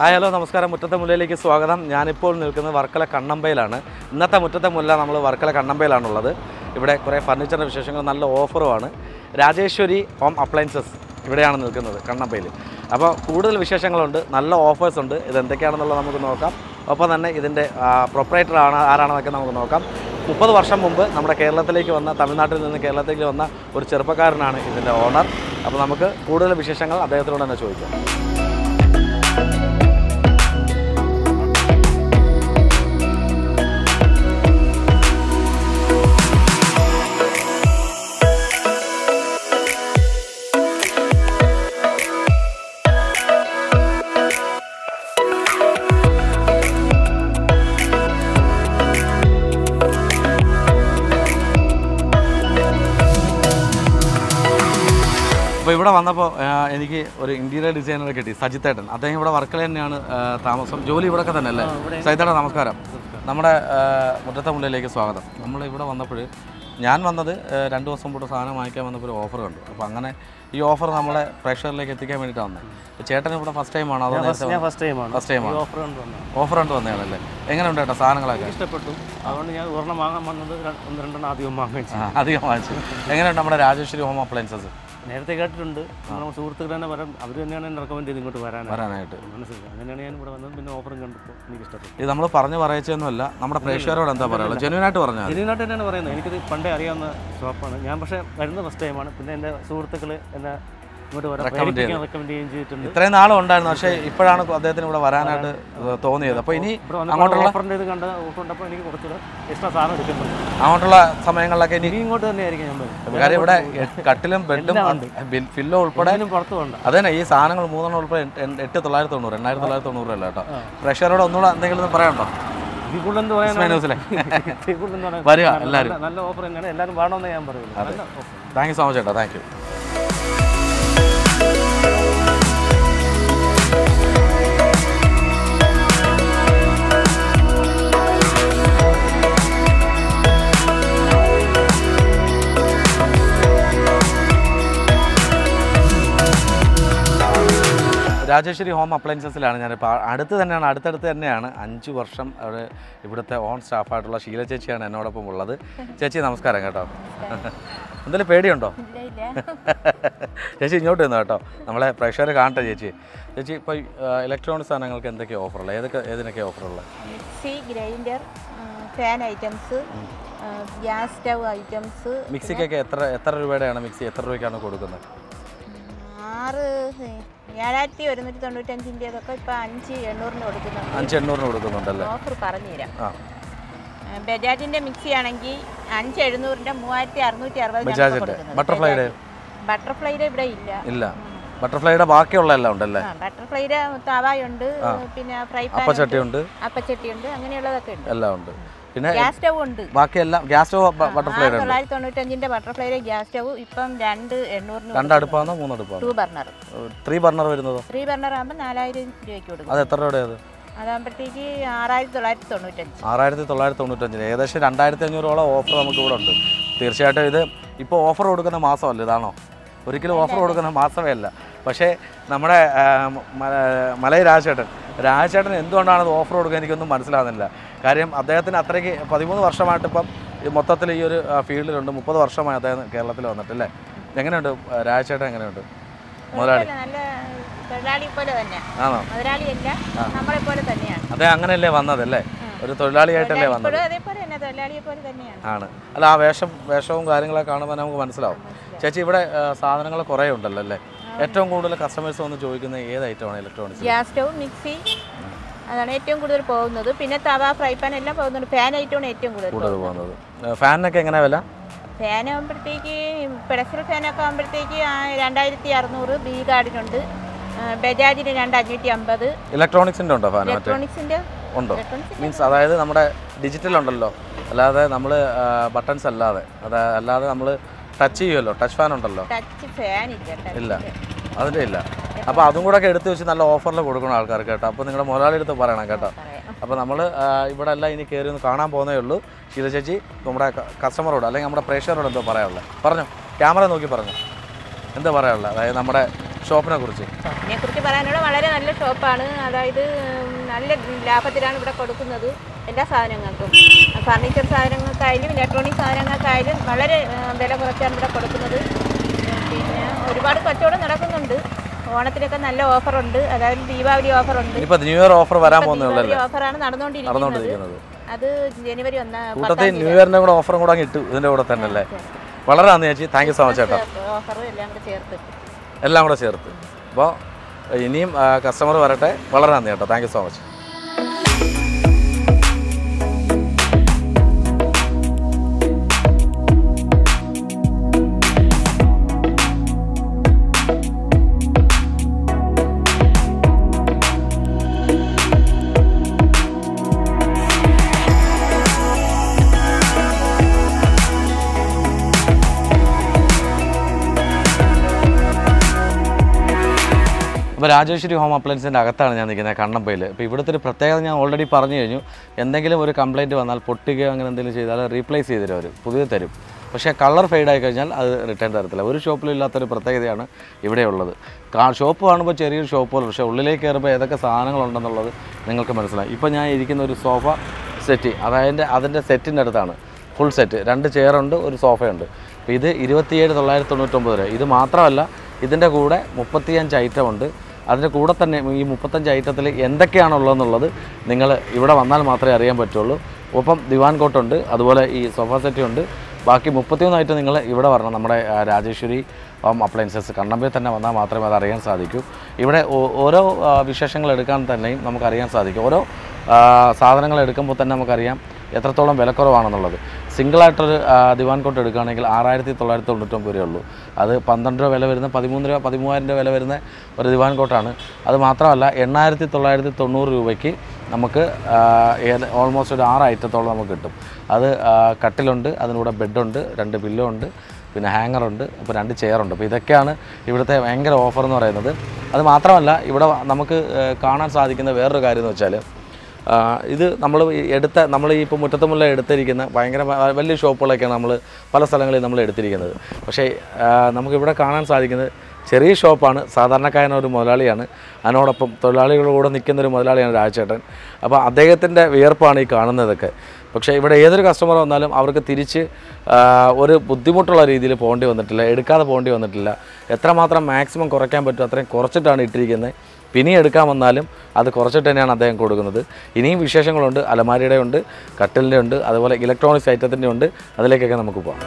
Hi hello നമസ്കാരം മുറ്റത്തെ മുല്ലയിലേക്ക് സ്വാഗതം ഞാനിപ്പോൾ നിൽക്കുന്നത് വർക്കല കണ്ണമ്പയിലാണ് ഇന്നത്തെ മുറ്റത്തെ മുല്ല നമ്മൾ വർക്കല കണ്ണമ്പയിലാണുള്ളത് ഇവിടെ കുറേ ഫർണിച്ചറിൻ്റെ വിശേഷങ്ങൾ നല്ല ഓഫറുമാണ് രാജേശ്വരി ഹോം അപ്ലയൻസസ് ഇവിടെയാണ് നിൽക്കുന്നത് കണ്ണമ്പയിൽ അപ്പോൾ കൂടുതൽ വിശേഷങ്ങളുണ്ട് നല്ല ഓഫേഴ്സ് ഉണ്ട് ഇത് എന്തൊക്കെയാണെന്നുള്ളത് നമുക്ക് നോക്കാം ഒപ്പം തന്നെ ഇതിൻ്റെ പ്രൊപ്പറേറ്റർ ആണ് ആരാണെന്നൊക്കെ നമുക്ക് നോക്കാം മുപ്പത് വർഷം മുമ്പ് നമ്മുടെ കേരളത്തിലേക്ക് വന്ന തമിഴ്നാട്ടിൽ നിന്ന് കേരളത്തിലേക്ക് വന്ന ഒരു ചെറുപ്പക്കാരനാണ് ഇതിൻ്റെ ഓണർ അപ്പോൾ നമുക്ക് കൂടുതൽ വിശേഷങ്ങൾ അദ്ദേഹത്തിനോട് തന്നെ ചോദിക്കാം അപ്പോൾ ഇവിടെ വന്നപ്പോൾ എനിക്ക് ഒരു ഇന്റീരിയർ ഡിസൈനറെ കിട്ടി സജിത്തേട്ടൻ അദ്ദേഹം ഇവിടെ വർക്കല തന്നെയാണ് ആ, താമസം ജോലി ഇവിടെയൊക്കെ തന്നെ അല്ലേ സജിത്തേട്ടൻ നമസ്കാരം നമ്മുടെ ആ, മുറ്റത്തെ മുള്ളിലേക്ക് സ്വാഗതം നമ്മൾ ഇവിടെ വന്നപ്പോൾ ഞാൻ വന്നത് ആ, രണ്ട് ദിവസം കൂടെ സാധനം വാങ്ങിക്കാൻ വന്നപ്പോൾ ഒരു ഓഫർ കണ്ടു അപ്പോൾ അങ്ങനെ ഈ ഓഫർ നമ്മളെ പ്രേക്ഷകരിലേക്ക് എത്തിക്കാൻ വേണ്ടിയിട്ടാണ് വന്നത് അപ്പോൾ ചേട്ടൻ ഇവിടെ ഫസ്റ്റ് ടൈം ആണോ അതോ നേരത്തെ ഞാൻ ഫസ്റ്റ് ടൈമാണ് ഫസ്റ്റ് ടൈം ആണ് ഓഫർ കൊണ്ട് വന്നത് ഓഫർ കണ്ട് വന്നതാണല്ലേ എങ്ങനെയുണ്ട് ചേട്ടാ സാധനങ്ങളൊക്കെ ഇഷ്ടപ്പെട്ടു അതുകൊണ്ട് ഞാൻ ഒരെണ്ണം വാങ്ങാൻ വന്നത് ര- ഒന്ന് രണ്ടെണ്ണം ആദ്യം വാങ്ങുകയും ചെയ്തു ആ, അധികം വാങ്ങിച്ചു എങ്ങനെയുണ്ട് നമ്മുടെ രാജേശ്വരി ഹോം അപ്ലയൻസസ് നേരത്തെ കേട്ടിട്ടുണ്ട് നമ്മുടെ സുഹൃത്തുക്കൾ തന്നെ വരാൻ അവർ തന്നെയാണ് എന്നെ റെക്കമെൻഡ് ചെയ്ത് ഇങ്ങോട്ട് വരാനായിട്ട് വരാനായിട്ട് മനസ്സിലായി അങ്ങനെയാണ് ഞാൻ ഇവിടെ വന്നത് പിന്നെ ഓഫറും കണ്ടപ്പോൾ എനിക്ക് ഇഷ്ടപ്പെട്ടു ഇത് നമ്മൾ പറഞ്ഞു പറയിച്ചൊന്നുമല്ല നമ്മുടെ പ്രേക്ഷകരോട് എന്താ പറയുക ജെന്യൂനായിട്ട് പറഞ്ഞാൽ ഇതിനായിട്ട് തന്നെയാണ് പറയുന്നത് എനിക്കിത് പണ്ടേ അറിയാവുന്ന ഷോപ്പാണ് ഞാൻ പക്ഷേ വരുന്നത് ഫസ്റ്റ് ടൈമാണ് പിന്നെ എൻ്റെ സുഹൃത്തുക്കൾ എന്നെ ഇങ്ങോട്ട് വരാൻ Recommend ചെയ്തു. റെക്കമെൻഡ് ചെയ്യുകയും ചെയ്തിട്ടുണ്ട് ഇത്രയും നാളും ഉണ്ടായിരുന്നു പക്ഷേ ഇപ്പോഴാണ് അദ്ദേഹത്തിന് ഇവിടെ വരാനായിട്ട് തോന്നിയത് അപ്പോൾ ഇനി ഇവിടെ അങ്ങോട്ടുള്ള വന്നപ്പോൾ ഓഫറിൻ്റെ ഇത് കണ്ട ഓഫർ ഉണ്ടപ്പോൾ എനിക്ക് കുറച്ചുകൂടെ എക്സ്ട്രാ സാധനം എടുക്കുന്നുണ്ട് അങ്ങോട്ടുള്ള സമയങ്ങളിലൊക്കെ ഇനി ഇനി ഇങ്ങോട്ട് തന്നെയായിരിക്കും ഞാൻ വരുന്നത് കാര്യം ഇവിടെ കട്ടിലും ബെഡും ഫില്ലോ ഉൾപ്പെടെ ഇതിനും പുറത്ത് വേണ്ട അത് തന്നെ ഈ സാധനങ്ങൾ മൂന്നെണ്ണം ഉൾപ്പെടെ എട്ട് എട്ട് എട്ട് തൊള്ളായിരത്തി തൊണ്ണൂറ് എണ്ണായിരത്തി തൊള്ളായിരത്തി തൊണ്ണൂറ് അല്ല കേട്ടോ പ്രേക്ഷകരോട് ഒന്നുകൂടെ എന്തെങ്കിലും പറയാനുണ്ടോ ഇതിൽ കൂടുതൽ എന്ത് പറയാനാണ്? ഇസ്മായിൽ ന്യൂസിലെ ഇതിൽ കൂടുതൽ എന്ത് പറയാൻ? വരിക നല്ല- എല്ലാവരും നല്ല- നല്ല ഓഫർ തന്നെയാണ് എല്ലാവരും വേണമെന്ന് ഞാൻ പറയുള്ളൂ നല്ല offer thank you so much ചേട്ടാ താങ്ക് യു രാജേശ്വരി ഹോം അപ്ലയൻസസിലാണ് ഞാനിപ്പോൾ അടുത്ത് തന്നെയാണ് അടുത്തടുത്ത് തന്നെയാണ് അഞ്ച് വർഷം അവിടെ ഇവിടുത്തെ ഓൺ സ്റ്റാഫായിട്ടുള്ള ശീല ചേച്ചിയാണ് എന്നോടൊപ്പം ഉള്ളത് ചേച്ചി നമസ്കാരം കേട്ടോ എന്തെങ്കിലും പേടിയുണ്ടോ ചേച്ചി ഇങ്ങോട്ട് വന്നു കേട്ടോ നമ്മളെ പ്രേക്ഷകർ കാണട്ടെ ചേച്ചി ചേച്ചി ഇപ്പോൾ ഇലക്ട്രോണിക് സാധനങ്ങൾക്ക് എന്തൊക്കെയാണ് ഓഫറുള്ളത് ഏതൊക്കെ ഏതിനൊക്കെയാണ് ഓഫറുള്ളത് mixie grinder fan items gas stove items മിക്സിക്കൊക്കെ എത്ര എത്ര രൂപയുടെയാണ് മിക്സി എത്ര രൂപയ്ക്കാണ് കൊടുക്കുന്നത് ആറ് ഏഴായിരത്തി ഒരുന്നൂറ്റി തൊണ്ണൂറ്റഞ്ചിൻ്റെതൊക്കെ ഇപ്പോൾ അഞ്ച് എണ്ണൂറിന് കൊടുക്കുന്നുണ്ട് അഞ്ച് എണ്ണൂറിന് കൊടുക്കുന്നുണ്ടല്ലേ ഓഫർ പറഞ്ഞുതരാം ആ ആ, ബജാജിന്റെ മിക്സി ആണെങ്കിൽ അഞ്ച് എഴുന്നൂറിന്റെ മൂവായിരത്തി അറുന്നൂറ്റി ബജാജിന്റെ ബട്ടർഫ്ലൈയുടെ ബട്ടർഫ്ലൈയുടെ ഇവിടെ ഇല്ല ഇല്ല ബട്ടർഫ്ലൈയുടെ ബാക്കിയുള്ള എല്ലാം ഉണ്ടല്ലേ ആ ബട്ടർഫ്ലൈയുടെ തവായുണ്ട് പിന്നെ ഫ്രൈ പാൻ അപ്പച്ചട്ടിയുണ്ട് അപ്പച്ചട്ടിയുണ്ട് അങ്ങനെയുള്ളതൊക്കെ ഉണ്ട് എല്ലാം ഉണ്ട് പിന്നെ ഗ്യാസ് സ്റ്റവ് ഉണ്ട് ബാക്കിയെല്ലാം ഗ്യാസ് സ്റ്റവ് ബട്ടർഫ്ലൈയുടെ ഉണ്ട് തൊള്ളായിരത്തി തൊണ്ണൂറ്റഞ്ചിന്റെ ബട്ടർഫ്ലൈയുടെ ഗ്യാസ് സ്റ്റവ് ഇപ്പം രണ്ട് എണ്ണൂറിന് രണ്ട് അടുപ്പാണോ മൂന്ന് അടുപ്പാണോ ടു ബർണർ ത്രീ ബർണർ വരുന്നതോ ത്രീ ബർണർ ആകുമ്പോൾ നാലായിരം രൂപയ്ക്ക് കൊടുക്കും അത് എത്ര രൂപയുടെ അത് അതാകുമ്പോഴത്തേക്ക് ആറായിരത്തി തൊള്ളായിരത്തി തൊണ്ണൂറ്റഞ്ച് ആറായിരത്തി തൊള്ളായിരത്തി തൊണ്ണൂറ്റഞ്ചിന് ഏകദേശം രണ്ടായിരത്തി അഞ്ഞൂറോളം ഓഫർ നമുക്ക് ഇവിടെ ഉണ്ട് തീർച്ചയായിട്ടും ഇത് ഇപ്പോൾ ഓഫർ കൊടുക്കുന്ന മാസമല്ല ഇതാണോ ഒരിക്കലും ഓഫർ കൊടുക്കുന്ന മാസമേ അല്ല പക്ഷേ നമ്മുടെ ആ, മ- മലൈ രാജേട്ടൻ രാജേട്ടൻ എന്തുകൊണ്ടാണ് ഇത് ഓഫർ കൊടുക്കുക എനിക്കൊന്നും മനസ്സിലാകുന്നില്ല കാര്യം അദ്ദേഹത്തിന് അത്രയ്ക്ക് പതിമൂന്ന് വർഷമായിട്ട് ഇപ്പം ഈ മൊത്തത്തിൽ ഈ ഒരു ആ, ഫീൽഡിലുണ്ട് മുപ്പത് വർഷമായി അദ്ദേഹം കേരളത്തിൽ വന്നിട്ടല്ലേ എങ്ങനെയുണ്ട് ആ, രാജേട്ടൻ എങ്ങനെയുണ്ട് മുതലാളി നല്ല തൊഴിലാളി പോലെ തന്നെ ആണോ മുതലാളിയല്ല നമ്മളെ പോലെ തന്നെയാണ് അദ്ദേഹം അങ്ങനെയല്ലേ വന്നതല്ലേ ഒരു തൊഴിലാളിയായിട്ടല്ലേ വന്നത് ഇപ്പോഴും അതേപോലെ തന്നെ തൊഴിലാളിയെ പോലെ തന്നെയാണ് ആണ് അല്ല ആ വേഷം വേഷവും കാര്യങ്ങളൊക്കെ കാണുമ്പോൾ നമുക്ക് മനസ്സിലാവും ചേച്ചി ഇവിടെ ആ, സാധനങ്ങൾ കുറേ ഉണ്ടല്ലോ അല്ലേ ഏറ്റവും കൂടുതൽ കസ്റ്റമേഴ്സ് വന്ന് ചോദിക്കുന്നത് ഏത് ഐറ്റമാണ് ഇലക്ട്രോണിക്സ് ഗ്യാസ് സ്റ്റവ് മിക്സി അതാണ് ഏറ്റവും കൂടുതൽ പോകുന്നത് പിന്നെ തവ ഫ്രൈ പാൻ എല്ലാം പോകുന്നുണ്ട് ഫാൻ ഐറ്റമാണ് ഏറ്റവും കൂടുതൽ കൂടുതൽ പോകുന്നത് ആ, ഫാനിനൊക്കെ എങ്ങനെ വില ഫാൻ ആകുമ്പോഴത്തേക്ക് പെഡസ്റ്റൽ ഫാനൊക്കെ ആകുമ്പോഴത്തേക്ക് രണ്ടായിരത്തി അറുന്നൂറ് ബി ഗാർഡിനുണ്ട് ആ, ബജാജിന് രണ്ട് അഞ്ഞൂറ്റി അമ്പത് ഇലക്ട്രോണിക്സിൻ്റെ ഉണ്ടോ ഫാൻ മറ്റേ ഇലക്ട്രോണിക്സിൻ്റെ ഉണ്ടോ ഇലക്ട്രോണിക്സ് മീൻസ് അതായത് നമ്മുടെ ഡിജിറ്റൽ ഉണ്ടല്ലോ അല്ലാതെ നമ്മൾ ബട്ടൺസ് അല്ലാതെ അതാ അല്ലാതെ നമ്മൾ ടച്ച് ചെയ്യുമല്ലോ ടച്ച് ഫാൻ ഉണ്ടല്ലോ ടച്ച് ഫാൻ ഇല്ല touch ഇല്ല fan. അതിൻ്റെ ഇല്ല അപ്പോൾ അതും കൂടെ ഒക്കെ എടുത്ത് വെച്ച് നല്ല ഓഫറിൽ കൊടുക്കണം ആൾക്കാർക്ക് കേട്ടോ അപ്പോൾ നിങ്ങളുടെ മുതലാളി എടുത്ത് പറയണം കേട്ടോ പറയാം അപ്പോൾ നമ്മൾ ഇവിടെ എല്ലാം ഇനി കയറി ഒന്ന് കാണാൻ പോകുന്നേ ഉള്ളൂ ശീല ചേച്ചി നമ്മുടെ കസ്റ്റമറോട് അല്ലെങ്കിൽ നമ്മുടെ പ്രേക്ഷകരോട് എന്തോ പറയാനുള്ളത് പറഞ്ഞു ക്യാമറ നോക്കി പറഞ്ഞു എന്താ പറയാനുള്ളത് അതായത് നമ്മുടെ ഷോപ്പിനെ കുറിച്ച് ഷോപ്പിനെ കുറിച്ച് പറയാനുള്ള വളരെ നല്ല ഷോപ്പാണ് അതായത് ഉം, നല്ല ലാഭത്തിലാണ് ഇവിടെ കൊടുക്കുന്നത് എല്ലാ സാധനങ്ങൾക്കും ഫർണിച്ചർ സാധനങ്ങൾക്കായാലും ഇലക്ട്രോണിക് സാധനങ്ങൾക്കായാലും വളരെ ആ, വില കുറച്ചാണ് ഇവിടെ കൊടുക്കുന്നത് ഉം, പിന്നെ ഒരുപാട് കച്ചവടം നടക്കുന്നുണ്ട് ഓണത്തിനൊക്കെ നല്ല ഓഫറുണ്ട് അതായത് ദീപാവലി ഓഫറുണ്ട് ഇനിയിപ്പോൾ ന്യൂ ഇയർ ഓഫർ വരാൻ പോകുന്നേ ഉള്ളൂ ദീപാവലി ഓഫറാണ് നടന്നുകൊണ്ടിരിക്കുന്നത് നടന്നുകൊണ്ടിരിക്കുന്നത് അത് ജനുവരി ഒന്നാം കൂട്ടത്തിൽ ന്യൂ ഇയറിൻ്റെ കൂടെ ഓഫറും കൂടെ അങ്ങ് ഇട്ടു ഇതിൻ്റെ കൂടെ തന്നെ അല്ലേ വളരെ നന്ദി ചേച്ചി താങ്ക് യു സോ മച്ച് ചേട്ടാ ഓഫറും എല്ലാം കൂടെ ചേർത്ത് എല്ലാം കൂടെ ചേർത്ത് അപ്പോൾ ഇനിയും കസ്റ്റമർ വരട്ടെ വളരെ നന്ദി കേട്ടോ താങ്ക് യു സോ മച്ച് അപ്പോൾ രാജേശ്വരി ഹോം അപ്ലയൻസിൻ്റെ അകത്താണ് ഞാൻ നിൽക്കുന്നത് കണ്ണമ്പയിൽ ഇപ്പോൾ ഇവിടുത്തെ ഒരു പ്രത്യേകത ഞാൻ ഓൾറെഡി പറഞ്ഞു കഴിഞ്ഞു എന്തെങ്കിലും ഒരു കംപ്ലയിൻറ്റ് വന്നാൽ പൊട്ടുകയോ അങ്ങനെ എന്തെങ്കിലും ചെയ്താൽ റീപ്ലേസ് ചെയ്ത് തരും അവർ പുതിയത് തരും പക്ഷേ കളർ ഫെയ്ഡ് ആയി കഴിഞ്ഞാൽ അത് റിട്ടേൺ തരത്തില്ല ഒരു ഷോപ്പിലും ഇല്ലാത്തൊരു പ്രത്യേകതയാണ് ഇവിടെ ഉള്ളത് കാ ഷോപ്പ് കാണുമ്പോൾ ചെറിയൊരു ഷോപ്പ് പോലെ പക്ഷേ ഉള്ളിലേക്ക് കയറുമ്പോൾ ഏതൊക്കെ സാധനങ്ങളുണ്ടെന്നുള്ളത് നിങ്ങൾക്ക് മനസ്സിലായി ഇപ്പോൾ ഞാൻ ഇരിക്കുന്ന ഒരു സോഫ സെറ്റ് അതായത് അതിൻ്റെ സെറ്റിൻ്റെ അടുത്താണ് ഫുൾ സെറ്റ് രണ്ട് ചെയറുണ്ട് ഒരു സോഫയുണ്ട് അപ്പോൾ ഇത് ഇരുപത്തിയേഴ് തൊള്ളായിരത്തി തൊണ്ണൂറ്റൊമ്പത് രൂപ ഇത് മാത്രമല്ല ഇതിൻ്റെ കൂടെ മുപ്പത്തിയഞ്ച് ഐറ്റം ഉണ്ട് അതിൻ്റെ കൂടെ തന്നെ ഈ മുപ്പത്തഞ്ച് ഐറ്റത്തിൽ എന്തൊക്കെയാണുള്ളതെന്നുള്ളത് നിങ്ങൾ ഇവിടെ വന്നാൽ മാത്രമേ അറിയാൻ പറ്റുള്ളൂ ഒപ്പം ദിവാൻ കോട്ടുണ്ട് അതുപോലെ ഈ സോഫ സെറ്റ് ഉണ്ട് ബാക്കി മുപ്പത്തിയൊന്ന് ഐറ്റം നിങ്ങൾ ഇവിടെ വരണം നമ്മുടെ ആ, രാജേശ്വരി ഹോം അപ്ലയൻസസ് കണ്ണമ്പയിൽ തന്നെ വന്നാൽ മാത്രമേ അത് അറിയാൻ സാധിക്കൂ ഇവിടെ ഓ- ഓരോ ആ, വിശേഷങ്ങൾ എടുക്കാൻ തന്നെയും നമുക്കറിയാൻ സാധിക്കും ഓരോ ആ, സാധനങ്ങൾ എടുക്കുമ്പോൾ തന്നെ നമുക്കറിയാം എത്രത്തോളം വിലക്കുറവാണെന്നുള്ളത് സിംഗിളായിട്ടൊരു ആ, ദിവാൻ കോട്ട് എടുക്കുകയാണെങ്കിൽ ആറായിരത്തി തൊള്ളായിരത്തി തൊണ്ണൂറ്റൊമ്പത് രൂപ ഉള്ളൂ അത് പന്ത്രണ്ട് രൂപ വില വരുന്ന പതിമൂന്ന് രൂപ പതിമൂവായിരം രൂപ വില വരുന്ന ഒരു ദിവാൻ കോട്ടാണ് അത് മാത്രമല്ല എണ്ണായിരത്തി തൊള്ളായിരത്തി തൊണ്ണൂറ് രൂപയ്ക്ക് നമുക്ക് ആ, ഏത് ഓൾമോസ്റ്റ് ഒരു ആറ് ഐറ്റത്തോളം നമുക്ക് കിട്ടും അത് ആ, കട്ടിലുണ്ട് അതിനൂടെ ബെഡുണ്ട് രണ്ട് പില്ലോ ഉണ്ട് പിന്നെ ഹാങ്ങറുണ്ട് അപ്പോൾ രണ്ട് ചെയറുണ്ട് അപ്പോൾ ഇതൊക്കെയാണ് ഇവിടുത്തെ ഭയങ്കര ഓഫർ എന്ന് പറയുന്നത് അത് മാത്രമല്ല ഇവിടെ നമുക്ക് ആ, കാണാൻ സാധിക്കുന്ന വേറൊരു കാര്യം എന്ന് വെച്ചാൽ ആ, ഇത് നമ്മൾ എടുത്ത നമ്മൾ ഈ ഇപ്പോൾ മുറ്റത്തുമുള്ള എടുത്തിരിക്കുന്ന ഭയങ്കര വ- വലിയ ഷോപ്പുകളൊക്കെയാണ് നമ്മൾ പല സ്ഥലങ്ങളിൽ നമ്മൾ എടുത്തിരിക്കുന്നത് പക്ഷേ ആ, നമുക്കിവിടെ കാണാൻ സാധിക്കുന്നത് ചെറിയ ഷോപ്പാണ് സാധാരണക്കാരൻ ഒരു മുതലാളിയാണ് അതിനോടൊപ്പം തൊഴിലാളികളുടെ കൂടെ നിൽക്കുന്ന ഒരു മുതലാളിയാണ് രാജചേട്ടൻ അപ്പോൾ അദ്ദേഹത്തിൻ്റെ വിയർപ്പാണ് ഈ കാണുന്നതൊക്കെ പക്ഷേ ഇവിടെ ഏതൊരു കസ്റ്റമർ വന്നാലും അവർക്ക് തിരിച്ച് ആ, ഒരു ബുദ്ധിമുട്ടുള്ള രീതിയിൽ പോകേണ്ടി വന്നിട്ടില്ല എടുക്കാതെ പോകേണ്ടി വന്നിട്ടില്ല എത്രമാത്രം മാക്സിമം കുറയ്ക്കാൻ പറ്റും അത്രയും കുറച്ചിട്ടാണ് ഇട്ടിരിക്കുന്നത് പിന്നെ എടുക്കാൻ വന്നാലും അത് കുറച്ചിട്ട് തന്നെയാണ് അദ്ദേഹം കൊടുക്കുന്നത് ഇനിയും വിശേഷങ്ങളുണ്ട് അലമാരിയുടെ ഉണ്ട് കട്ടിലിൻ്റെ ഉണ്ട് അതുപോലെ ഇലക്ട്രോണിക്സ് ഐറ്റത്തിൻ്റെ ഉണ്ട് അതിലേക്കൊക്കെ നമുക്ക് പോകാം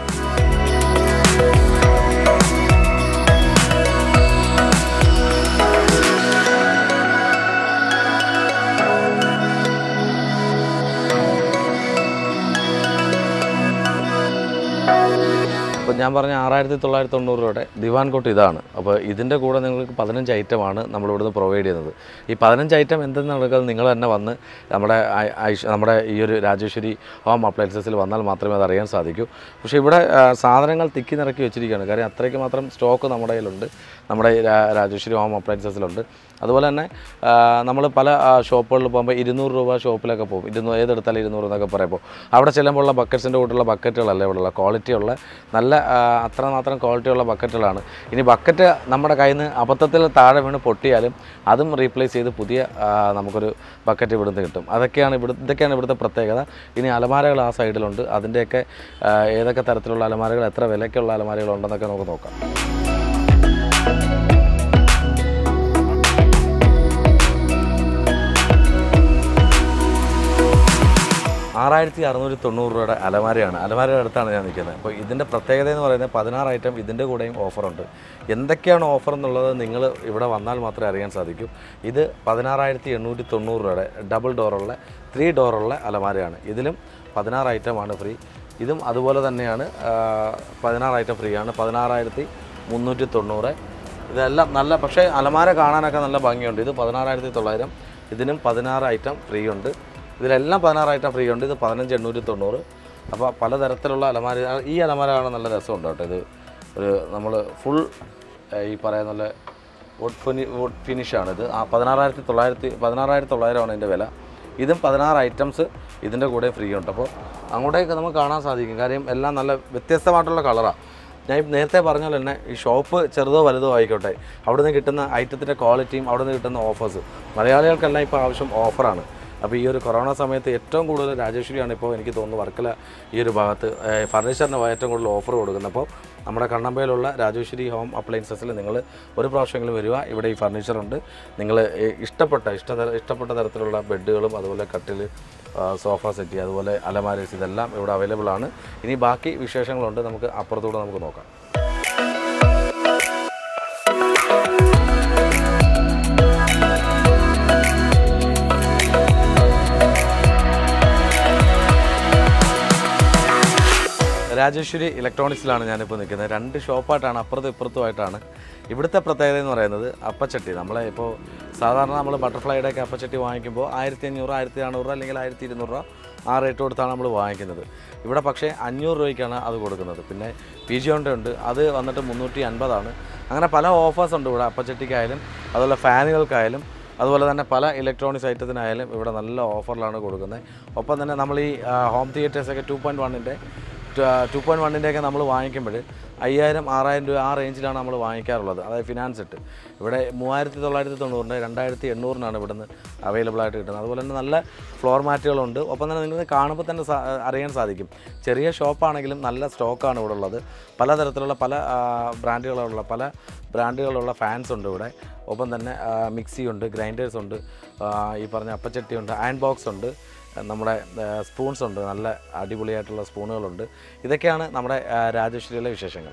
അപ്പോൾ ഞാൻ പറഞ്ഞ ആറായിരത്തി തൊള്ളായിരത്തി തൊണ്ണൂറ് രൂപയുടെ ദിവാൻ കോട്ട് ഇതാണ് അപ്പോൾ ഇതിൻ്റെ കൂടെ നിങ്ങൾക്ക് പതിനഞ്ച് ഐറ്റമാണ് നമ്മളിവിടുന്ന് പ്രൊവൈഡ് ചെയ്യുന്നത് ഈ പതിനഞ്ച് ഐറ്റം എന്തെന്ന് നടക്കുന്നത് നിങ്ങൾ തന്നെ വന്ന് നമ്മുടെ ഐ- ഐഷ് നമ്മുടെ ഈ ഒരു രാജേശ്വരി ഹോം അപ്ലയൻസസിൽ വന്നാൽ മാത്രമേ അത് അറിയാൻ സാധിക്കൂ പക്ഷേ ഇവിടെ ആ, സാധനങ്ങൾ തിക്കി നിറക്കി വെച്ചിരിക്കുകയാണ് കാര്യം അത്രയ്ക്ക് മാത്രം സ്റ്റോക്ക് നമ്മുടെ കയ്യിലുണ്ട് നമ്മുടെ ഈ രാ- രാജേശ്വരി ഹോം അപ്ലയൻസസിലുണ്ട് അതുപോലെ തന്നെ നമ്മൾ പല ഷോപ്പുകളിൽ പോകുമ്പോൾ ഇരുന്നൂറ് രൂപ ഷോപ്പിലൊക്കെ പോകും ഇരുന്നൂറ് ഏതെടുത്താലും ഇരുന്നൂറ് എന്നൊക്കെ പറയുമ്പോൾ അവിടെ ചെല്ലുമ്പോഴുള്ള ബക്കറ്റ്സിൻ്റെ കൂട്ടുള്ള ബക്കറ്റുകളല്ല ഇവിടെയുള്ള ക്വാളിറ്റിയുള്ള നല്ല ആ, അത്രമാത്രം ക്വാളിറ്റിയുള്ള ബക്കറ്റുകളാണ് ഇനി ബക്കറ്റ് നമ്മുടെ കയ്യിൽ നിന്ന് അബദ്ധത്തിൽ താഴെ വീണ് പൊട്ടിയാലും അതും റീപ്ലേസ് ചെയ്ത് പുതിയ ആ, നമുക്കൊരു ബക്കറ്റ് ഇവിടുന്ന് കിട്ടും അതൊക്കെയാണ് ഇവിടെ ഇതൊക്കെയാണ് ഇവിടുത്തെ പ്രത്യേകത ഇനി അലമാരകൾ ആ സൈഡിലുണ്ട് അതിൻ്റെയൊക്കെ ആ, ഏതൊക്കെ തരത്തിലുള്ള അലമാരകൾ എത്ര വിലയ്ക്കുള്ള അലമാരകൾ ഉണ്ടെന്നൊക്കെ നമുക്ക് നോക്കാം ആറായിരത്തി അറുന്നൂറ്റി തൊണ്ണൂറ് രൂപയുടെ അലമാരയാണ് അലമാരയുടെ അടുത്താണ് ഞാൻ നിൽക്കുന്നത് അപ്പോൾ ഇതിൻ്റെ പ്രത്യേകത എന്ന് പറയുന്നത് പതിനാറ് ഐറ്റം ഇതിൻ്റെ കൂടെയും ഓഫറുണ്ട് എന്തൊക്കെയാണ് ഓഫർ എന്നുള്ളത് നിങ്ങൾ ഇവിടെ വന്നാൽ മാത്രമേ അറിയാൻ സാധിക്കൂ ഇത് പതിനാറായിരത്തി എണ്ണൂറ്റി തൊണ്ണൂറ് രൂപയുടെ ഡബിൾ ഡോറുള്ള ത്രീ ഡോറുള്ള അലമാരയാണ് ഇതിലും പതിനാറ് ഐറ്റമാണ് ഫ്രീ ഇതും അതുപോലെ തന്നെയാണ് ആ, പതിനാറ് ഐറ്റം ഫ്രീ ആണ് പതിനാറായിരത്തി മുന്നൂറ്റി തൊണ്ണൂറ് ഇതെല്ലാം നല്ല പക്ഷേ അലമാര കാണാനൊക്കെ നല്ല ഭംഗിയുണ്ട് ഇത് പതിനാറായിരത്തി തൊള്ളായിരം ഇതിനും പതിനാറ് ഐറ്റം ഫ്രീ ഉണ്ട് ഇതിലെല്ലാം പതിനാറ് ഐറ്റം ഫ്രീ ഉണ്ട് ഇത് പതിനഞ്ച് എണ്ണൂറ്റി തൊണ്ണൂറ് അപ്പോൾ പലതരത്തിലുള്ള അലമാര ഈ അലമാര കാണാൻ നല്ല രസമുണ്ട് കേട്ടോ ഇത് ഒരു നമ്മൾ ഫുൾ ഈ പറയുന്ന പോലെ വുഡ് ഫിനി വുഡ് ഫിനിഷാണ് ഇത് ആ പതിനാറായിരത്തി തൊള്ളായിരത്തി പതിനാറായിരത്തി തൊള്ളായിരമാണ് ഇതിൻ്റെ വില ഇതും പതിനാറ് ഐറ്റംസ് ഇതിൻ്റെ കൂടെ ഫ്രീ ഉണ്ട് അപ്പോൾ അങ്ങോട്ടേക്ക് നമുക്ക് കാണാൻ സാധിക്കും കാര്യം എല്ലാം നല്ല വ്യത്യസ്തമായിട്ടുള്ള കളറാണ് ഞാൻ ഈ നേരത്തെ പറഞ്ഞ പോലെ തന്നെ ഈ ഷോപ്പ് ചെറുതോ വലുതോ ആയിക്കോട്ടെ അവിടെ നിന്ന് കിട്ടുന്ന ഐറ്റത്തിൻ്റെ ക്വാളിറ്റിയും അവിടെ നിന്ന് കിട്ടുന്ന ഓഫേഴ്സ് മലയാളികൾക്കെല്ലാം ഇപ്പോൾ ആവശ്യം ഓഫറാണ് അപ്പോൾ ഈ ഒരു കൊറോണ സമയത്ത് ഏറ്റവും കൂടുതൽ രാജേശ്വരിയാണ് ഇപ്പോൾ എനിക്ക് തോന്നുന്നു വർക്കല ഈ ഒരു ഭാഗത്ത് ഫർണിച്ചറിന് ഏറ്റവും കൂടുതൽ ഓഫർ കൊടുക്കുന്നത് അപ്പോൾ നമ്മുടെ കണ്ണമ്പയിലുള്ള രാജേശ്വരി ഹോം അപ്ലയൻസസിൽ നിങ്ങൾ ഒരു പ്രാവശ്യമെങ്കിലും വരിക ഇവിടെ ഈ ഫർണിച്ചറുണ്ട് നിങ്ങൾ ഇഷ്ടപ്പെട്ട ഇഷ്ട ഇഷ്ടപ്പെട്ട തരത്തിലുള്ള ബെഡുകളും അതുപോലെ കട്ടിൽ സോഫ സെറ്റ് അതുപോലെ അലമാരീസ് ഇതെല്ലാം ഇവിടെ അവൈലബിൾ ആണ് ഇനി ബാക്കി വിശേഷങ്ങളുണ്ട് നമുക്ക് അപ്പുറത്തൂടെ നമുക്ക് നോക്കാം രാജേശ്വരി ഇലക്ട്രോണിക്സിലാണ് ഞാനിപ്പോൾ നിൽക്കുന്നത് രണ്ട് ഷോപ്പായിട്ടാണ് അപ്പുറത്തും ഇപ്പുറത്തുമായിട്ടാണ് ഇവിടുത്തെ പ്രത്യേകത എന്ന് പറയുന്നത് അപ്പച്ചട്ടി നമ്മളെ ഇപ്പോൾ സാധാരണ നമ്മൾ ബട്ടർഫ്ലൈയുടെ ഒക്കെ അപ്പച്ചട്ടി വാങ്ങിക്കുമ്പോൾ ആയിരത്തി അഞ്ഞൂറ് ആയിരത്തി നാനൂറ് അല്ലെങ്കിൽ ആയിരത്തി ഇരുന്നൂറ് രൂപ ആ റേറ്റ് കൊടുത്താണ് നമ്മൾ വാങ്ങിക്കുന്നത് ഇവിടെ പക്ഷേ അഞ്ഞൂറ് രൂപയ്ക്കാണ് അത് കൊടുക്കുന്നത് പിന്നെ പി ജി ഉണ്ട് അത് വന്നിട്ട് മുന്നൂറ്റി അൻപതാണ് അങ്ങനെ പല ഓഫേഴ്സ് ഉണ്ട് ഇവിടെ അപ്പച്ചട്ടിക്കായാലും അതുപോലെ ഫാനുകൾക്കായാലും അതുപോലെ തന്നെ പല ഇലക്ട്രോണിക്സ് ഐറ്റത്തിനായാലും ഇവിടെ നല്ല ഓഫറിലാണ് കൊടുക്കുന്നത് ഒപ്പം തന്നെ നമ്മൾ ഈ ഹോം തിയേറ്റേഴ്സൊക്കെ ടു പോയിൻറ്റ് വണ്ണിൻ്റെ ടു പോയിൻറ്റ് വണ്ണിൻ്റെയൊക്കെ നമ്മൾ വാങ്ങിക്കുമ്പോൾ അയ്യായിരം ആറായിരം രൂപ ആ റേഞ്ചിലാണ് നമ്മൾ വാങ്ങിക്കാറുള്ളത് അതായത് ഫിനാൻസ് ഇട്ട് ഇവിടെ മൂവായിരത്തി തൊള്ളായിരത്തി തൊണ്ണൂറിൻ്റെ രണ്ടായിരത്തി എണ്ണൂറിനാണ് ഇവിടുന്ന് അവൈലബിൾ ആയിട്ട് കിട്ടുന്നത് അതുപോലെ തന്നെ നല്ല ഫ്ലോർ മാറ്റുകളുണ്ട് ഒപ്പം തന്നെ നിങ്ങൾക്ക് കാണുമ്പോൾ തന്നെ സാ- അറിയാൻ സാധിക്കും ചെറിയ ഷോപ്പാണെങ്കിലും നല്ല സ്റ്റോക്കാണ് ഇവിടെ ഉള്ളത് പലതരത്തിലുള്ള പല ബ്രാൻഡുകളുള്ള പല ബ്രാൻഡുകളുള്ള ഫാൻസ് ഉണ്ട് ഇവിടെ ഒപ്പം തന്നെ ആ, മിക്സി ഉണ്ട് ഗ്രൈൻഡേഴ്സ് ഉണ്ട് ആ, ഈ പറഞ്ഞ അപ്പച്ചട്ടി ഉണ്ട് അയൺ ബോക്സ് ഉണ്ട് നമ്മുടെ സ്പൂൺസ് ഉണ്ട് നല്ല അടിപൊളിയായിട്ടുള്ള സ്പൂണുകളുണ്ട് ഇതൊക്കെയാണ് നമ്മുടെ ആ, രാജേശ്വരിയിലെ വിശേഷങ്ങൾ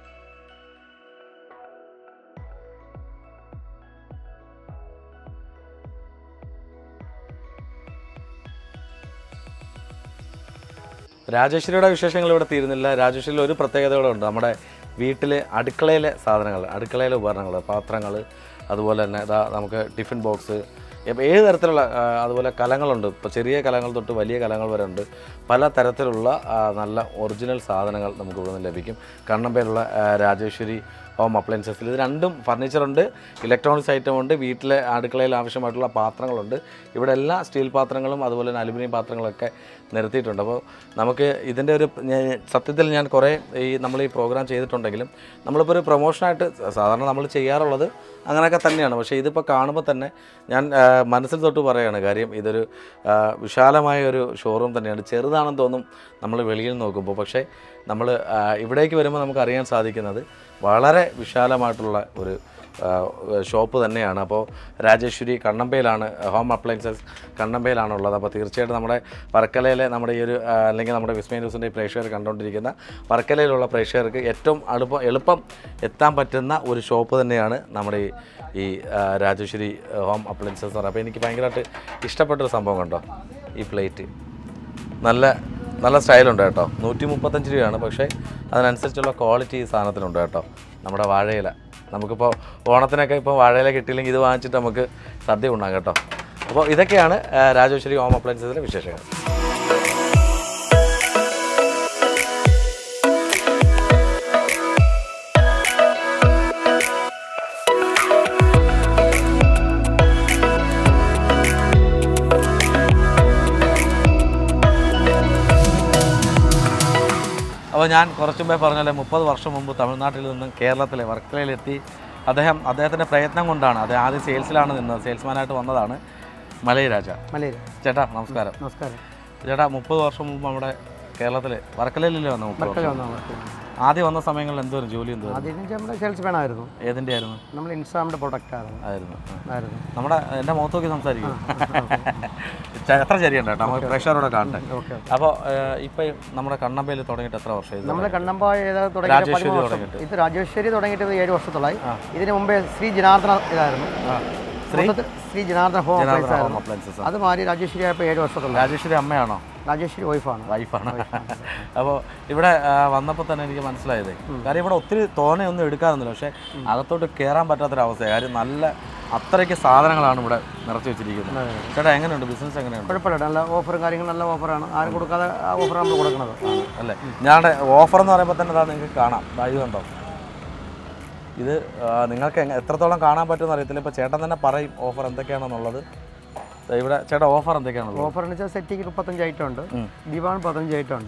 രാജേശ്വരിയുടെ വിശേഷങ്ങൾ ഇവിടെ തീരുന്നില്ല രാജേശ്വരിയിൽ ഒരു പ്രത്യേകത കൂടെ ഉണ്ട് നമ്മുടെ വീട്ടിലെ അടുക്കളയിലെ സാധനങ്ങൾ അടുക്കളയിലെ ഉപകരണങ്ങൾ പാത്രങ്ങൾ അതുപോലെ തന്നെ ഇതാ നമുക്ക് ടിഫിൻ ബോക്സ് ഇപ്പം ഏത് തരത്തിലുള്ള ആ, അതുപോലെ കലങ്ങളുണ്ട് ഇപ്പോൾ ചെറിയ കലങ്ങൾ തൊട്ട് വലിയ കലങ്ങൾ വരെ ഉണ്ട് പല തരത്തിലുള്ള ആ, നല്ല ഒറിജിനൽ സാധനങ്ങൾ നമുക്ക് ഇവിടെ നിന്ന് ലഭിക്കും കണ്ണമ്പേലുള്ള ആ, രാജേശ്വരി ഹോം അപ്ലയൻസസിൽ ഇത് രണ്ടും ഫർണിച്ചറുണ്ട് ഇലക്ട്രോണിക്സ് ഐറ്റം ഉണ്ട് വീട്ടിലെ അടുക്കളയിൽ ആവശ്യമായിട്ടുള്ള പാത്രങ്ങളുണ്ട് ഇവിടെ എല്ലാ സ്റ്റീൽ പാത്രങ്ങളും അതുപോലെ തന്നെ അലുമിനിയം പാത്രങ്ങളൊക്കെ നിരത്തിയിട്ടുണ്ട് അപ്പോൾ നമുക്ക് ഇതിൻ്റെ ഒരു ഞാൻ- സത്യത്തിൽ ഞാൻ കുറേ ഈ നമ്മൾ ഈ പ്രോഗ്രാം ചെയ്തിട്ടുണ്ടെങ്കിലും നമ്മളിപ്പോൾ ഒരു പ്രൊമോഷനായിട്ട് സാധാരണ നമ്മൾ ചെയ്യാറുള്ളത് അങ്ങനെയൊക്കെ തന്നെയാണ് പക്ഷേ ഇതിപ്പോൾ കാണുമ്പോൾ തന്നെ ഞാൻ ആ, മനസ്സിൽ തൊട്ട് പറയുകയാണ് കാര്യം ഇതൊരു ആ, വിശാലമായ ഒരു ഷോറൂം തന്നെയാണ് ചെറുതാണെന്ന് തോന്നും നമ്മൾ വെളിയിൽ നോക്കുമ്പോൾ പക്ഷേ നമ്മൾ ഇവിടേക്ക് വരുമ്പോൾ നമുക്ക് അറിയാൻ സാധിക്കുന്നത് വളരെ വിശാലമായിട്ടുള്ള ഒരു ആ, ഷോപ്പ് തന്നെയാണ് അപ്പോൾ രാജേശ്വരി കണ്ണമ്പയിലാണ് ഹോം അപ്ലയൻസസ് കണ്ണമ്പയിലാണ് ഉള്ളത് അപ്പോൾ തീർച്ചയായിട്ടും നമ്മുടെ വർക്കലയിലെ നമ്മുടെ ഈ ഒരു ആ, അല്ലെങ്കിൽ നമ്മുടെ വിസ്മയ ന്യൂസിൻ്റെ ഈ പ്രേക്ഷകർ കണ്ടുകൊണ്ടിരിക്കുന്ന വർക്കലയിലുള്ള പ്രേക്ഷകർക്ക് ഏറ്റവും എളുപ്പം എളുപ്പം എത്താൻ പറ്റുന്ന ഒരു ഷോപ്പ് തന്നെയാണ് നമ്മുടെ ഈ ഈ ആ, രാജേശ്വരി ഹോം അപ്ലയൻസസ് എന്ന് പറയുന്നത് അപ്പോൾ എനിക്ക് ഭയങ്കരമായിട്ട് ഇഷ്ടപ്പെട്ടൊരു സംഭവം കണ്ടോ ഈ പ്ലേറ്റ് നല്ല നല്ല സ്റ്റൈലുണ്ട് കേട്ടോ നൂറ്റി മുപ്പത്തഞ്ച് രൂപയാണ് പക്ഷേ അതിനനുസരിച്ചുള്ള ക്വാളിറ്റി ഈ സാധനത്തിനുണ്ട് കേട്ടോ നമ്മുടെ വാഴയില നമുക്കിപ്പോൾ ഓണത്തിനൊക്കെ ഇപ്പോൾ വാഴയില കിട്ടിയില്ലെങ്കിൽ ഇത് വാങ്ങിച്ചിട്ട് നമുക്ക് സദ്യ ഉണ്ടാകും കേട്ടോ അപ്പോൾ ഇതൊക്കെയാണ് ആ, രാജേശ്വരി ഹോം അപ്ലയൻസസിലെ വിശേഷങ്ങൾ അപ്പോൾ ഞാൻ കുറച്ചു മുമ്പേ പറഞ്ഞാലേ മുപ്പത് വർഷം മുമ്പ് തമിഴ്നാട്ടിൽ നിന്നും കേരളത്തിലെ വർക്കലയിലെത്തി അദ്ദേഹം അദ്ദേഹത്തിൻ്റെ പ്രയത്നം കൊണ്ടാണ് അദ്ദേഹം ആദ്യം സെയിൽസിലാണ് നിന്നത് സെയിൽസ്മാനായിട്ട് വന്നതാണ് മലയരാജ മലയിൽ ചേട്ടാ നമസ്കാരം നമസ്കാരം ചേട്ടാ മുപ്പത് വർഷം മുമ്പ് നമ്മുടെ കേരളത്തിൽ വർക്കലയിലല്ലേ വന്ന മുപ്പത് വർഷം വന്നു അവർക്ക് ആദ്യം വന്ന സമയങ്ങളിൽ എന്തോരും ജോലി എന്തോരും ആദ്യം നമ്മുടെ സെയിൽസ് മാനായിരുന്നു ഏതിൻ്റെ ആയിരുന്നു നമ്മൾ ഇൻസ്റ്റാമിൻ്റെ പ്രൊഡക്റ്റ് ആയിരുന്നു ആയിരുന്നു ആ. ആയിരുന്നു നമ്മുടെ എൻ്റെ മുഖത്ത് നോക്കി സംസാരിക്കും ചെ- എത്ര ശരിയുണ്ട് കേട്ടോ നമുക്ക് പ്രേക്ഷകരോടെ കാണട്ടെ ഓക്കെ അപ്പോൾ ഇപ്പം നമ്മുടെ കണ്ണമ്പയിൽ തുടങ്ങിയിട്ട് എത്ര വർഷം നമ്മൾ കണ്ണമ്പായ ഏതാ തുടങ്ങിയിട്ട് രാജേശ്വരി പതിമൂന്ന് വർഷം തുടങ്ങിയിട്ട്. ഇത് രാജേശ്വരി തുടങ്ങിയിട്ട് ഏഴ് വർഷത്തോളായി ഇതിന് മുമ്പേ ശ്രീ ജനാർദ്ദന ഇതായിരുന്നു ശ്രീ മൊത്തത്തിൽ Shri Janardhana home appliance home ആയിരുന്നു അപ്ലയൻസസ് അത് മാറി രാജേശ്വരി ആയപ്പോൾ ഏഴ് വർഷത്തോളം രാജേശ്വരി അമ്മയാണോ രാജേശ്വരി വൈഫാണ് വൈഫാണ് അപ്പോൾ ഇവിടെ വന്നപ്പോൾ തന്നെ എനിക്ക് മനസ്സിലായത് കാര്യം ഇവിടെ ഒത്തിരി തോനെയൊന്നും എടുക്കാറൊന്നുമില്ല പക്ഷേ അകത്തോട്ട് കയറാൻ പറ്റാത്തൊരവസ്ഥ കാര്യം നല്ല അത്രയ്ക്ക് സാധനങ്ങളാണ് ഇവിടെ നിറച്ച് വെച്ചിരിക്കുന്നത് ചേട്ടാ എങ്ങനെയുണ്ട് ബിസിനസ് എങ്ങനെയുണ്ട് കുഴപ്പമില്ല നല്ല ഓഫറും കാര്യങ്ങളും നല്ല ഓഫറാണ് ആരും കൊടുക്കാതെ ആ ഓഫർ നമ്മൾ കൊടുക്കുന്നത് അല്ലേ ഞാനുടെ ഓഫർ എന്ന് പറയുമ്പോൾ തന്നെ ഇതാ നിങ്ങൾക്ക് കാണാം ദാ ഇത് കണ്ടോ ഇത് ആ, നിങ്ങൾക്ക് എങ്ങ- എത്രത്തോളം കാണാൻ പറ്റുമെന്ന് അറിയത്തില്ല ഇപ്പോൾ ചേട്ടൻ തന്നെ പറയും ഓഫർ എന്തൊക്കെയാണെന്നുള്ളത് ദാ ഇവിടെ ചേട്ടാ ഓഫർ എന്തൊക്കെയാണുള്ളത് ഓഫർ എന്ന് വെച്ചാൽ സെറ്റിക്ക് മുപ്പത്തഞ്ച് ഐറ്റം ഉണ്ട് ദിവാൻ പതിനഞ്ച് ഐറ്റം ഉണ്ട്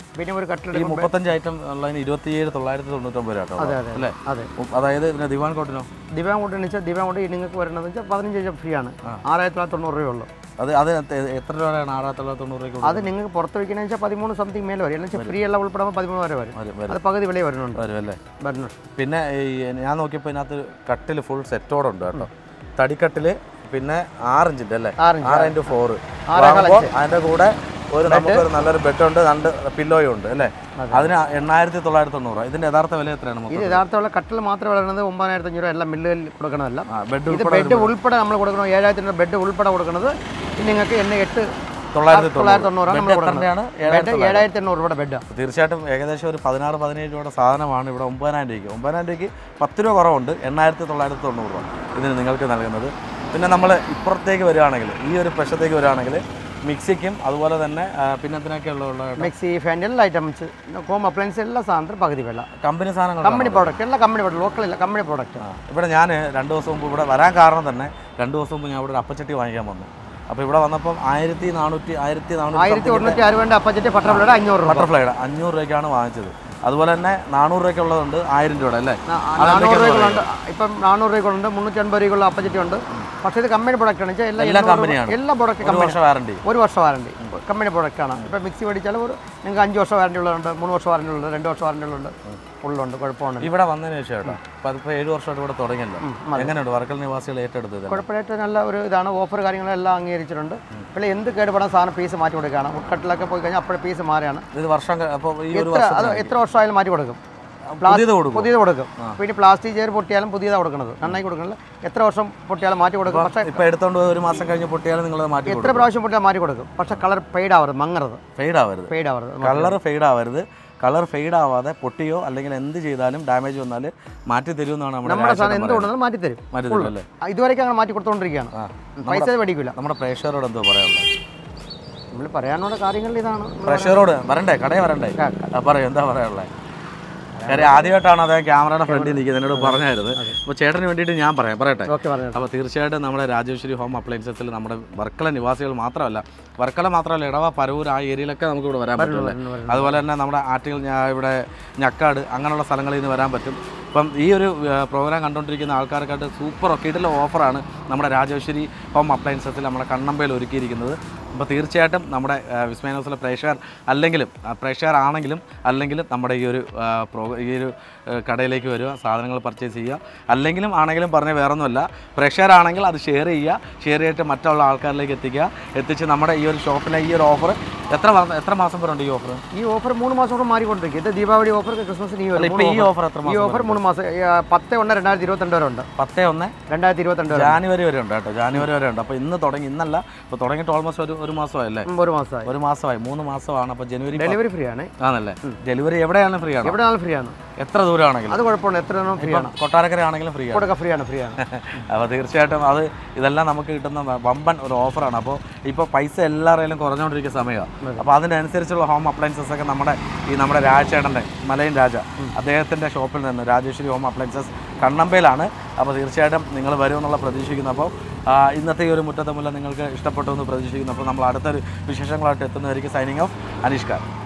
പിന്നെ ഒരു ഈ കട്ടിലെടുക്കുമ്പോൾ മുപ്പത്തഞ്ച് ഐറ്റം ഉള്ളതിന് ഇരുപത്തിയേഴ് തൊള്ളായിരത്തി തൊണ്ണൂറ്റൊമ്പത് രൂപ കേട്ടോ അതെ അതെ അല്ലേ അതെ ഉം, അതായത് ഇതിന് ദിവാൻ കോട്ടിനോ ദിവ്യാം കൊണ്ട് വെച്ചാൽ ദിവ്യാം കൊണ്ട് നിങ്ങൾക്ക് വരുന്നത് വെച്ചാൽ പതിനഞ്ച് രൂപ ഫ്രീ ആണ് ആറായിരത്തി തൊള്ളായിരത്തി തൊണ്ണൂറ് രൂപയുള്ളൂ അത് അത് എത്ര- എത്ര രൂപയാണ് ആറായിരത്തി തൊള്ളായിരത്തി തൊണ്ണൂറ് രൂപയ്ക്ക് അത് നിങ്ങൾക്ക് പുറത്ത് വയ്ക്കണമെന്ന് വെച്ചാൽ പതിമൂന്ന് സംതിങ് മേലെ വരും എന്ന് വെച്ചാൽ ഫ്രീ എല്ലാം ഉൾപ്പെടുമ്പോൾ പതിമൂന്ന് വരെ വരും വരും വരും അത് പകുതി വില വരുന്നുണ്ട് വരും അല്ലേ വരുന്നുണ്ട് പിന്നെ ഈ ഞാൻ നോക്കിയപ്പോൾ ഇതിനകത്ത് കട്ടിൽ ഫുൾ സെറ്റോടെ ഉണ്ട് കേട്ടോ തടിക്കട്ടില് പിന്നെ ആറ് ഇഞ്ചിന്റെ അല്ലേ ആറ് ഇഞ്ച്. ആറ് ഇൻറ്റു ഫോറ് ആറേകാൽ അതിന്റെ കൂടെ ഒരു നമുക്കൊരു നല്ലൊരു ബെഡ് ഉണ്ട് രണ്ട് പില്ലോയും ഉണ്ട് അല്ലേ അതിന് എണ്ണായിരത്തി തൊള്ളായിരത്തി തൊണ്ണൂറ് ഇതിന്റെ യഥാർത്ഥ വില എത്രയാണ് ഇത് മൊത്തം യഥാർത്ഥമുള്ള കട്ടിൽ മാത്രം വരുന്നത് ഒമ്പതിനായിരത്തി അഞ്ഞൂറ് എല്ലാം മില്ലുകളിൽ കൊടുക്കണമല്ല ആ ബെഡ് ഇത് ഉൾപ്പെടെ ബെഡ് ഉൾപ്പെടെ നമ്മൾ കൊടുക്കണം ഏഴായിരത്തി അഞ്ഞൂറ് ബെഡ് ഉൾപ്പെടെ കൊടുക്കുന്നത് ഇത് നിങ്ങൾക്ക് എന്നെ എട്ട് തൊള്ളായിരത്തി തൊള്ളായിരത്തി തൊണ്ണൂറ് തൊണ്ണൂറാണ് ബെഡ് നമ്മൾ എത്രയാണ് കൊടുക്കുന്നത് ബെഡ് ഏഴായിരത്തി എണ്ണൂറ് രൂപയുടെ ബെഡ് തീർച്ചയായിട്ടും ഏകദേശം ഒരു പതിനാറ് പതിനേഴ് രൂപയുടെ സാധനമാണ് ഇവിടെ ഒമ്പതിനായിരം രൂപയ്ക്ക് ഒമ്പതിനായിരം രൂപയ്ക്ക് പത്ത് രൂപ കുറവുണ്ട് എണ്ണായിരത്തി തൊള്ളായിരത്തി തൊണ്ണൂറ് രൂപ ഇതിന് നിങ്ങൾക്ക് നൽകുന്നത് പിന്നെ നമ്മൾ ഇപ്പുറത്തേക്ക് വരികയാണെങ്കിൽ ഈ ഒരു പ്രശ്നത്തേക്ക് വരികയാണെങ്കിൽ മിക്സിക്കും അതുപോലെ തന്നെ ആ, പിന്നെ എന്തിനൊക്കെ ഉള്ള മിക്സി ഫാൻ എല്ലാ ഐറ്റംസ് ഹോം അപ്ലയൻസ് എല്ലാ സാധനത്തിൽ പകുതി വില കമ്പനി സാധനങ്ങൾ കമ്പനി പ്രോഡക്റ്റ് എല്ലാ കമ്പനി പ്രോഡക്റ്റ് ലോക്കലില്ല കമ്പനി പ്രോഡക്റ്റ് ഇവിടെ ഞാൻ രണ്ട് ദിവസം മുമ്പ് ഇവിടെ വരാൻ കാരണം തന്നെ രണ്ട് ദിവസം മുമ്പ് ഞാൻ ഇവിടെ ഒരു അപ്പച്ചട്ടി വാങ്ങിക്കാൻ വന്നു അപ്പോൾ ഇവിടെ വന്നപ്പം ആയിരത്തി നാനൂറ്റി ആയിരത്തി ആയിരത്തി നാനൂറ്റി തൊണ്ണൂറ്റി അറുപതിൻ്റെ അപ്പച്ചറ്റ് ബട്ടർഫ്ലൈയുടെ അഞ്ഞൂറ് രൂപ ബട്ടർഫ്ലൈയുടെ അഞ്ഞൂറ് രൂപയ്ക്കാണ് വാങ്ങിച്ചത് അതുപോലെ തന്നെ നാനൂറ് രൂപയ്ക്ക് ഉള്ളതുണ്ട് ആയിരം രൂപയുടെ അല്ലേ നാ- നാനൂറ് രൂപകളുണ്ട് ഇപ്പം നാനൂറ് രൂപകളുണ്ട് മുന്നൂറ്റി അൻപത് രൂപയുള്ള അപ്പച്ചറ്റി ഉണ്ട് പക്ഷേ ഇത് കമ്പനി പ്രോഡക്റ്റ് ആണ് വെച്ചാൽ എല്ലാ എല്ലാം എണ്ണൂറ് കമ്പനിയാണ്. എല്ലാ പ്രോഡക്റ്റ് ഒരു കമ്പനി വർഷം വാറണ്ടി ഒരു വർഷം വാറണ്ടി കമ്പനി പ്രോഡക്റ്റ് ആണ് ഇപ്പം മിക്സി മേടിച്ചാൽ ഒരു നിങ്ങൾക്ക് അഞ്ച് വർഷം വാറണ്ടി ഉള്ളതുണ്ട് മൂന്ന് വർഷം വാറണ്ടി ഉള്ളത് രണ്ട് വർഷം വാറണ്ടി ഉള്ളത് ഫുള്ളുണ്ട് കുഴപ്പമൊന്നുമില്ല ഇവിടെ വന്നതിന് ശേഷം കേട്ടോ അപ്പോൾ അതിപ്പോൾ ഏഴ് വർഷമായിട്ട് ഇവിടെ തുടങ്ങിയല്ലോ എങ്ങനെയുണ്ട് വർക്കൽ നിവാസികൾ ഏറ്റെടുത്തത് കുഴപ്പമില്ലാത്ത നല്ല ഒരു ഇതാണ് ഓഫർ കാര്യങ്ങളെല്ലാം അംഗീകരിച്ചിട്ടുണ്ട് പിന്നെ എന്ത് കേടുപെടാൻ സാധനം പീസ് മാറ്റി കൊടുക്കുകയാണ് ഉൾക്കട്ടിലൊക്കെ പോയി കഴിഞ്ഞാൽ അപ്പോഴേ പീസ് മാറിയാണ് ഇത് വർഷം അപ്പോൾ ഈ ഒരു എത്ര അത് വർഷം എത്ര വർഷമായാലും മാറ്റി കൊടുക്കും പുതിയത് കൊടുക്കും പുതിയത് കൊടുക്കും പിന്നെ പ്ലാസ്റ്റിക് ചെയർ പൊട്ടിയാലും പുതിയതാണ് കൊടുക്കുന്നത് നന്നായി കൊടുക്കുന്നത് എത്ര വർഷം പൊട്ടിയാലും മാറ്റി കൊടുക്കും പക്ഷേ ഇപ്പോൾ എടുത്തോണ്ട് പോയി ഒരു മാസം കഴിഞ്ഞ് പൊട്ടിയാലും നിങ്ങൾ മാറ്റി എത്ര പ്രാവശ്യം പൊട്ടിയാൽ മാറ്റി കൊടുക്കും പക്ഷേ കളർ പെയ്ഡ് ആവരുത് മങ്ങരുത് ഫെയ്ഡ് ആവരുത് പെയ്ഡ് ആവരുത് കളർ ഫെയ്ഡ് ആവരുത് കളർ ഫെയ്ഡ് ആവാതെ പൊട്ടിയോ അല്ലെങ്കിൽ എന്ത് ചെയ്താലും ഡാമേജ് വന്നാൽ മാറ്റി തരുമെന്നാണ് നമ്മുടെ നമ്മുടെ സാധനം രാജേട്ടൻ എന്ത് പറയുന്നത്. കൊണ്ടുവന്നാലും മാറ്റി തരും മാറ്റി തരും അല്ലേ ആ, ഇതുവരെയൊക്കെ അങ്ങനെ മാറ്റി കൊടുത്തുകൊണ്ടിരിക്കുകയാണ് ആ പൈസ മേടിക്കില്ല നമ്മുടെ പ്രേക്ഷകരോട് എന്തോ പറയാനുള്ളത് നമ്മൾ പറയാനുള്ള കാര്യങ്ങൾ ഇതാണ് പ്രേക്ഷകരോട് വരണ്ടേ കടയിൽ വരണ്ടേ ആ, പറയൂ എന്താ പറയാനുള്ളത് കാര്യം ആദ്യമായിട്ടാണ് അദ്ദേഹം ക്യാമറയുടെ ഫ്രണ്ടിൽ നിൽക്കുന്നത് എന്നോട് പറഞ്ഞായിരുന്നു അപ്പോൾ ചേട്ടന് വേണ്ടിയിട്ട് ഞാൻ പറയാം പറയട്ടെ ഓക്കെ പറഞ്ഞു അപ്പോൾ തീർച്ചയായിട്ടും നമ്മുടെ രാജേശ്വരി ഹോം അപ്ലയൻസസിൽ നമ്മുടെ വർക്കല നിവാസികൾ മാത്രമല്ല വർക്കല മാത്രമല്ല ഇടവ പരവൂർ ആ ഏരിയയിലൊക്കെ നമുക്ക് ഇവിടെ വരാൻ പറ്റുമല്ലേ അതുപോലെ തന്നെ നമ്മുടെ ആറ്റുകൾ ഞാ- ഇവിടെ ഞക്കാട് അങ്ങനെയുള്ള സ്ഥലങ്ങളിൽ നിന്ന് വരാൻ പറ്റും ഇപ്പം ഈ ഒരു പ്രോഗ്രാം കണ്ടുകൊണ്ടിരിക്കുന്ന ആൾക്കാർക്കായിട്ട് സൂപ്പർ കിടില ഓഫറാണ് നമ്മുടെ രാജേശ്വരി ഹോം അപ്ലയൻസസിൽ നമ്മുടെ കണ്ണമ്പയിൽ ഒരുക്കിയിരിക്കുന്നത് അപ്പോൾ തീർച്ചയായിട്ടും നമ്മുടെ ആ, വിസ്മയ ന്യൂസിലെ പ്രേക്ഷകർ അല്ലെങ്കിലും ആ, പ്രേക്ഷകർ ആണെങ്കിലും അല്ലെങ്കിലും നമ്മുടെ ഈ ഒരു ആ, പ്രോ ഈ ഒരു ആ, കടയിലേക്ക് വരിക സാധനങ്ങൾ പർച്ചേസ് ചെയ്യുക അല്ലെങ്കിലും ആണെങ്കിലും പറഞ്ഞ വേറൊന്നുമല്ല പ്രേക്ഷകരാണെങ്കിൽ അത് ഷെയർ ചെയ്യുക ഷെയർ ചെയ്തിട്ട് മറ്റുള്ള ആൾക്കാരിലേക്ക് എത്തിക്കുക എത്തിച്ച് നമ്മുടെ ഈ ഒരു ഷോപ്പിലെ ഈ ഒരു ഓഫർ എത്ര മാസം എത്ര മാസം വരെ ഉണ്ട് ഈ ഓഫർ ഈ ഓഫർ മൂന്ന് മാസം കൂടെ മാറിക്കൊണ്ടിരിക്കും ഇത് ദീപാവലി ഓഫർ ക്രിസ്മസ് ന്യൂ അല്ല ഇയർ ഇപ്പോൾ ഈ ഓഫർ എത്ര ഈ മാസം ഓഫർ മൂന്ന് മാസം ഈ, ആ, പത്ത് ഒന്ന് രണ്ടായിരത്തി ഇരുപത്തിരണ്ട് വരെ ഉണ്ട് പത്തേ ഒന്ന് രണ്ടായിരത്തി ഇരുപത്തിരണ്ട് വരെ ജാനുവരി വരെ ഉണ്ട് കേട്ടോ ജാനുവരി വരെ ഉണ്ട് അപ്പോൾ ഇന്ന് തുടങ്ങി ഇന്നല്ല ഇപ്പോൾ തുടങ്ങിയിട്ട് ഓൾമോസ്റ്റ് ഒരു ഒരു മാസമായല്ലേ ഉം, ഒരു മാസമായി ഒരു മാസമായി മൂന്ന് മാസമാണ് അപ്പോൾ ജനുവരി പ- ഡെലിവറി ഫ്രീ ആണ് ആണല്ലേ ഡെലിവറി എവിടെയാണ് ഫ്രീ ആണ് എവിടെ ആണെങ്കിലും ഫ്രീ ആണ് എത്ര ദൂരമാണെങ്കിലും അത് കുഴപ്പമില്ല എത്ര എണ്ണം ഫ്രീ ആണ് കൊട്ടാരക്കര ആണെങ്കിലും ഫ്രീ ആണ് കൊടുക്ക ഫ്രീ ആണ് ഫ്രീ ആണ് അപ്പോൾ തീർച്ചയായിട്ടും അത് ഇതെല്ലാം നമുക്ക് കിട്ടുന്ന വ- വമ്പൻ ഒരു ഓഫറാണ് അപ്പോൾ ഇപ്പോൾ പൈസ എല്ലാവരുടെയും കുറഞ്ഞുകൊണ്ടിരിക്കുന്ന സമയമാണ് അപ്പോൾ അതിനനുസരിച്ചുള്ള ഹോം അപ്ലയൻസസ് ഒക്കെ നമ്മുടെ ഈ നമ്മുടെ രാജേട്ടൻ്റെ മലയൻ രാജ അദ്ദേഹത്തിൻ്റെ ഷോപ്പിൽ നിന്ന് രാജേശ്വരി ഹോം അപ്ലയൻസസ് കണ്ണമ്പയിലാണ് അപ്പോൾ തീർച്ചയായിട്ടും നിങ്ങൾ വരുമെന്നുള്ള പ്രതീക്ഷിക്കുന്നു അപ്പോൾ ആ, ഇന്നത്തെ ഈ ഒരു മുറ്റത്തെ മുല്ല നിങ്ങൾക്ക് ഇഷ്ടപ്പെട്ടു എന്ന് പ്രതീക്ഷിക്കുന്നു അപ്പോൾ നമ്മൾ അടുത്തൊരു വിശേഷങ്ങളായിട്ട് എത്തുന്നതായിരിക്കും സൈനിങ് ഓഫ് അനീഷ്കാർ